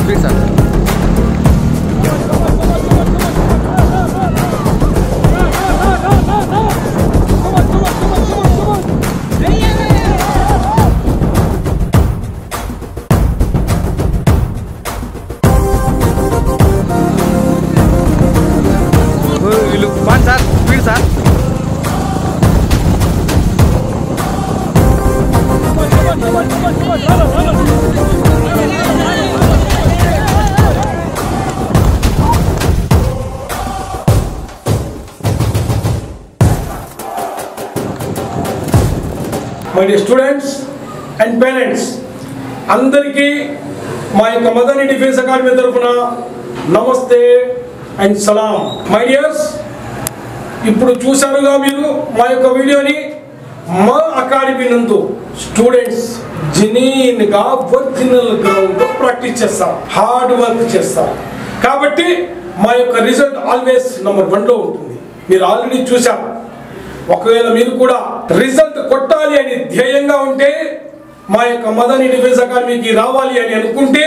speed sir ఓ, వీళ్ళు పాన్ sir speed sir my dear students and parents అందరికీ మా యొక్క మదర్ డిఫెన్స్ అకాడమీ తరఫున నమస్తే అండ్ సలాం మై డియర్స్ ఇప్పుడు చూశారుగా మీరు మా యొక్క వీడియోని మా అకాడమీ నందు స్టూడెంట్స్ జెన్యున్గా ఒరిజినల్ గ్రౌండ్లో ప్రాక్టీస్ చేస్తాం హార్డ్ వర్క్ చేస్తాం కాబట్టి మా యొక్క రిజల్ట్ ఆల్వేస్ నెంబర్ వన్లో ఉంటుంది మీరు ఆల్రెడీ చూశారు ఒకవేళ మీరు కూడా రిజల్ట్ కొట్టాలి అని ధ్యేయంగా ఉంటే మా యొక్క మదనీ డిఫెన్స్ అకాడమీకి రావాలి అని అనుకుంటే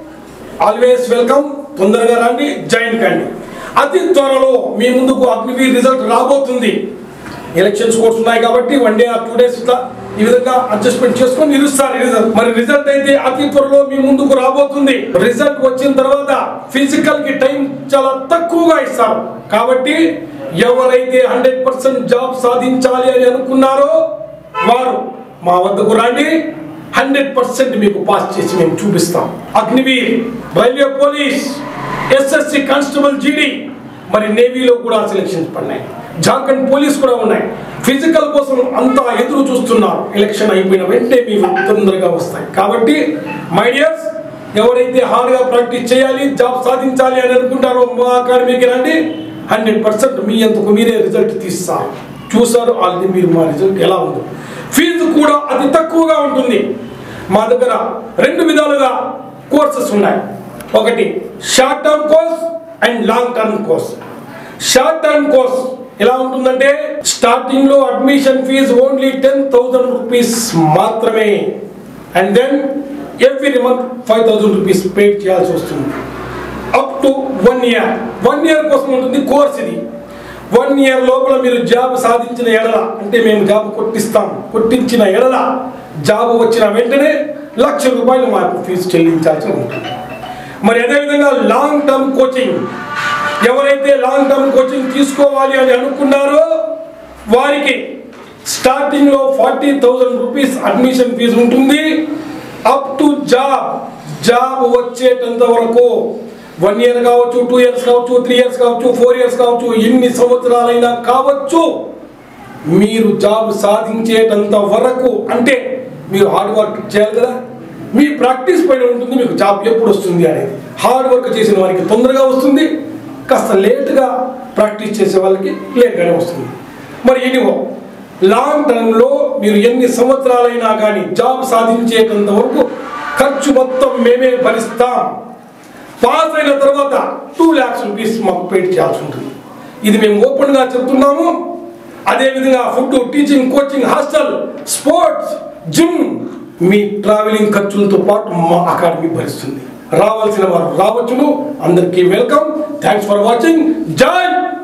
ఆల్వేస్ వెల్కమ్ తొందరగా రండి జాయిన్ కండి అతి త్వరలో మీ ముందుకు అగ్నివీర్ రిజల్ట్ రాబోతుంది ఎలక్షన్స్ కోర్స్ ఉన్నాయి కాబట్టి one day or two days ఇట్లా ఈ విధంగా అడ్జస్ట్మెంట్ చేసుకొని ఇరుస్తారు రిజల్ట్ మరి రిజల్ట్ అయితే అతి త్వరలో మీ ముందుకు రాబోతుంది రిజల్ట్ వచ్చిన తర్వాత ఫిజికల్ కి టైం చాలా తక్కువగా ఇస్తారు కాబట్టి ఎవరైతే హండ్రెడ్ పర్సెంట్ జాబ్ సాధించాలి అని అనుకున్నారో వారు మా వద్దకు రండి హండ్రెడ్ పర్సెంట్ మీకు పాస్ చేసి మేము చూపిస్తాం Agniveer railway police SSC constable GD మరి నేవీలో కూడా సెలక్షన్స్ పడినాయి జార్ఖండ్ పోలీస్ కూడా ఉన్నాయి ఫిజికల్ కోసం అంతా ఎదురు చూస్తున్నారు ఎలక్షన్ అయిపోయిన వెంటనే మీ తొందరగా వస్తాయి కాబట్టి మై డియర్స్ ఎవరైతే హార్డ్గా ప్రాక్టీస్ చేయాలి జాబ్ సాధించాలి అని అనుకుంటారో మా అకాడమీకి రండి హండ్రెడ్ పర్సెంట్ మీ అంతకు మీరే రిజల్ట్ తీస్తారు చూసారు ఆల్రెడీ మీరు మా రిజల్ట్ ఎలా ఉందో ఫీజు కూడా అతి తక్కువగా ఉంటుంది మా దగ్గర రెండు విధాలుగా కోర్సెస్ ఉన్నాయి ఒకటి short term course and long term course short term course ఎలా ఉంటుందంటే స్టార్టింగ్ లో admission fee only ten thousand rupees మాత్రమే and then every month five thousand rupees pay చేయాల్సి వస్తుంది up to one year one year కోసం ఉంటుంది course ఇది one year లోపల మీరు జాబ్ సాధించిన ఎడల అంటే మేము జాబ్ కొట్టిస్తాం కొట్టించిన ఎడల జాబ్ వచ్చిన వెంటనే లక్ష రూపాయలు మాకు ఫీజు చెల్లించాల్సి ఉంటుంది మరి అదేవిధంగా లాంగ్ టర్మ్ కోచింగ్ ఎవరైతే లాంగ్ టర్మ్ కోచింగ్ తీసుకోవాలి అని అనుకున్నారో వారికి స్టార్టింగ్ లో forty thousand rupees admission fee ఉంటుంది అప్ టు జాబ్ జాబ్ వచ్చేటంత వరకు వన్ ఇయర్ కావచ్చు టూ ఇయర్స్ కావచ్చు త్రీ ఇయర్స్ కావచ్చు ఫోర్ ఇయర్స్ కావచ్చు ఎన్ని సంవత్సరాలైనా కావచ్చు మీరు జాబ్ సాధించేటంత వరకు అంటే మీరు హార్డ్ వర్క్ చేయాలి కదా మీ ప్రాక్టీస్ పైన ఉంటుంది మీకు జాబ్ ఎప్పుడు వస్తుంది అనేది హార్డ్ వర్క్ చేసిన వారికి తొందరగా వస్తుంది కాస్త లేట్గా ప్రాక్టీస్ చేసే వాళ్ళకి లేట్గానే వస్తుంది మరి ఎనివో లాంగ్ టర్మ్లో మీరు ఎన్ని సంవత్సరాలైనా కానీ జాబ్ సాధించేటంత వరకు ఖర్చు మొత్తం మేమే భరిస్తాం పాస్ అయిన తర్వాత టూ ల్యాక్స్ రూపీస్ మాకు పేడ్ చేయాల్సి ఉంటుంది ఇది మేము ఓపెన్గా చెప్తున్నాము అదేవిధంగా food teaching coaching hostel sports gym మీ ట్రావెలింగ్ ఖర్చులతో పాటు మా అకాడమీ భరిస్తుంది రావాల్సిన వారు రావచ్చును అందరికీ వెల్కమ్ థ్యాంక్స్ ఫర్ వాచింగ్ జై